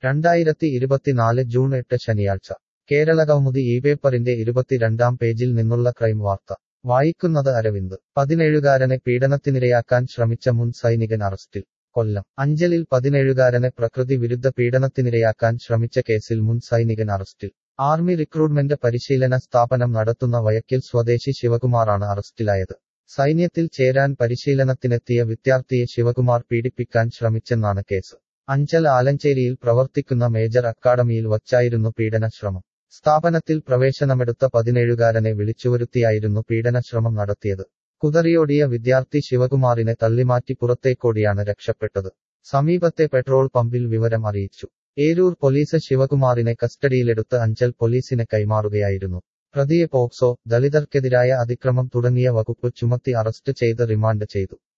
രണ്ടായിരത്തി ഇരുപത്തിനാല് ജൂൺ എട്ട് ശനിയാഴ്ച കേരളകൗമുദി ഈ പേപ്പറിന്റെ ഇരുപത്തിരണ്ടാം പേജിൽ നിന്നുള്ള ക്രൈം വാർത്ത വായിക്കുന്നത് അരവിന്ദ് പതിനേഴുകാരനെ പീഡനത്തിനിരയാക്കാൻ ശ്രമിച്ച മുൻ സൈനികൻ അറസ്റ്റിൽ കൊല്ലം അഞ്ചലിൽ പതിനേഴുകാരനെ പ്രകൃതി വിരുദ്ധ പീഡനത്തിനിരയാക്കാൻ ശ്രമിച്ച കേസിൽ മുൻ സൈനികൻ അറസ്റ്റിൽ ആർമി റിക്രൂട്ട്മെന്റ് പരിശീലന സ്ഥാപനം നടത്തുന്ന വയക്കിൽ സ്വദേശി ശിവകുമാറാണ് അറസ്റ്റിലായത് സൈന്യത്തിൽ ചേരാൻ പരിശീലനത്തിനെത്തിയ വിദ്യാർത്ഥിയെ ശിവകുമാർ പീഡിപ്പിക്കാൻ ശ്രമിച്ചെന്നാണ് കേസ് അഞ്ചൽ ആലഞ്ചേരിയിൽ പ്രവർത്തിക്കുന്ന മേജർ അക്കാഡമിയിൽ വച്ചായിരുന്നു പീഡനശ്രമം സ്ഥാപനത്തിൽ പ്രവേശനമെടുത്ത പതിനേഴുകാരനെ വിളിച്ചുവരുത്തിയായിരുന്നു പീഡനശ്രമം നടത്തിയത് കുതറിയോടിയ വിദ്യാർത്ഥി ശിവകുമാറിനെ തള്ളിമാറ്റി പുറത്തേക്കോടിയാണ് രക്ഷപ്പെട്ടത് സമീപത്തെ പെട്രോൾ പമ്പിൽ വിവരം അറിയിച്ചു ഏരൂർ പോലീസ് ശിവകുമാറിനെ കസ്റ്റഡിയിലെടുത്ത് അഞ്ചൽ പോലീസിന് കൈമാറുകയായിരുന്നു പ്രതിയെ പോക്സോ ദളിതർക്കെതിരായ അതിക്രമം തുടങ്ങിയ വകുപ്പ് ചുമത്തി അറസ്റ്റ് ചെയ്ത് റിമാൻഡ് ചെയ്തു